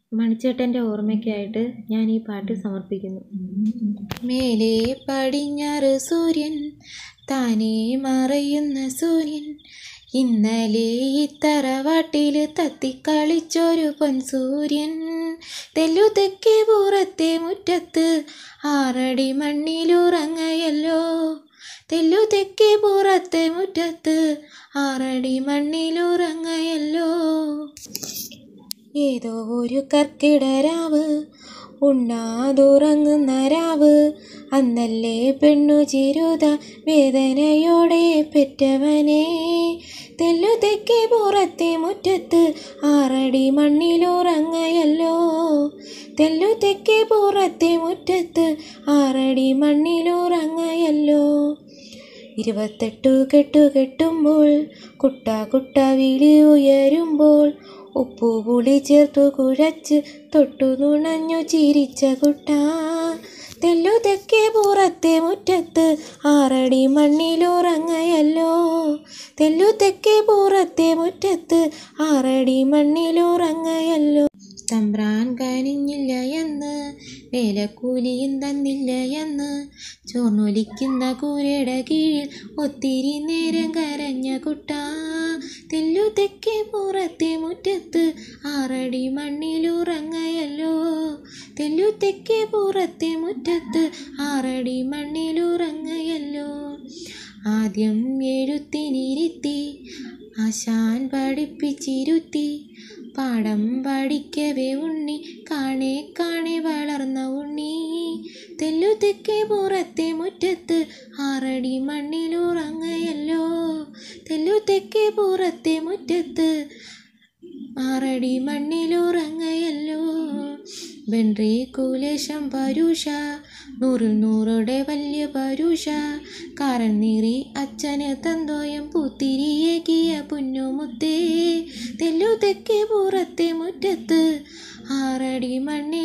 മണിച്ചേട്ടൻ്റെ ഓർമ്മയ്ക്കായിട്ട് ഞാൻ ഈ പാട്ട് സമർപ്പിക്കുന്നു മേലെ പടിഞ്ഞാറ് സൂര്യൻ താനേ മറയുന്ന സൂര്യൻ ഇന്നലെ ഈ തറവാട്ടിൽ തത്തിക്കളിച്ചൊരു പൊൻസൂര്യൻ തെല്ലു തെക്കേ പുറത്തെ മുറ്റത്ത് ആറടി മണ്ണിലുറങ്ങയല്ലോ തെല്ലു തെക്കേ പുറത്തെ മുറ്റത്ത് ആറടി മണ്ണിലുറങ്ങയല്ലോ ഏതോ ഒരു കർക്കിടരാവ് ഉണ്ണാതുറങ്ങുന്ന രാവ് അന്നല്ലേ പെണ്ണു ചിരുത വേദനയോടെ പെറ്റവനെ തെല്ലു തെക്കേ പുറത്തെ മുറ്റത്ത് ആറടി മണ്ണിലുറങ്ങയല്ലോ തെല്ലു തെക്കേ പുറത്തെ മുറ്റത്ത് ആറടി മണ്ണിലുറങ്ങയല്ലോ ഇരുപത്തെട്ടു കെട്ടു കെട്ടുമ്പോൾ കുട്ട കുട്ട വിളി ഉയരുമ്പോൾ ഉപ്പുപുളി ചേർത്തു കുഴച്ച് തൊട്ടു നുണഞ്ഞു ചിരിച്ച കുട്ട തെല്ലു തെക്കേ പുറത്തെ മുറ്റത്ത് ആറടി മണ്ണിലുറങ്ങയല്ലോ തെല്ലു തെക്കേ പുറത്തെ മുറ്റത്ത് ആറടി മണ്ണിലുറങ്ങയല്ലോ തമ്പ്രാൻ കനിഞ്ഞില്ല എന്ന് വേലക്കൂലിയും തന്നില്ല എന്ന് ചോർന്നൊലിക്കുന്ന കൂരയുടെ കീഴിൽ ഒത്തിരി നേരം കരഞ്ഞ കുട്ട തെല്ലു തെക്കേ പുറത്തെ മുറ്റത്ത് ആറടി മണ്ണിലുറങ്ങയല്ലോ തെല്ലു തെക്കേ പുറത്തെ മുറ്റത്ത് ആറടി മണ്ണിലുറങ്ങയല്ലോ ആദ്യം എഴുത്തിനിരുത്തി ആശാൻ പഠിപ്പിച്ചിരുത്തി പാഠം പഠിക്കവേ ഉണ്ണി കാണേ കാണേ വളർന്ന ഉണ്ണി തെല്ലു തെക്കേ പുറത്തെ മുറ്റത്ത് ആറടി മണ്ണിലുറങ്ങയല്ലോ തെല്ലു തെക്കേ പുറത്തെ മുറ്റത്ത് ആറടി മണ്ണിലുറങ്ങയല്ലോ ബെൻറി കൂലേശം പരുഷ നൂറിൽ നൂറുടെ വലിയ പരുഷ കാരൻ നീറി അച്ഛന് തന്തോയം പൂത്തിരിയേകിയ പുന്നുമുത്തേ തെല്ലു തെക്കേ പുറത്തെ മുറ്റത്ത് ആറടി മണ്ണി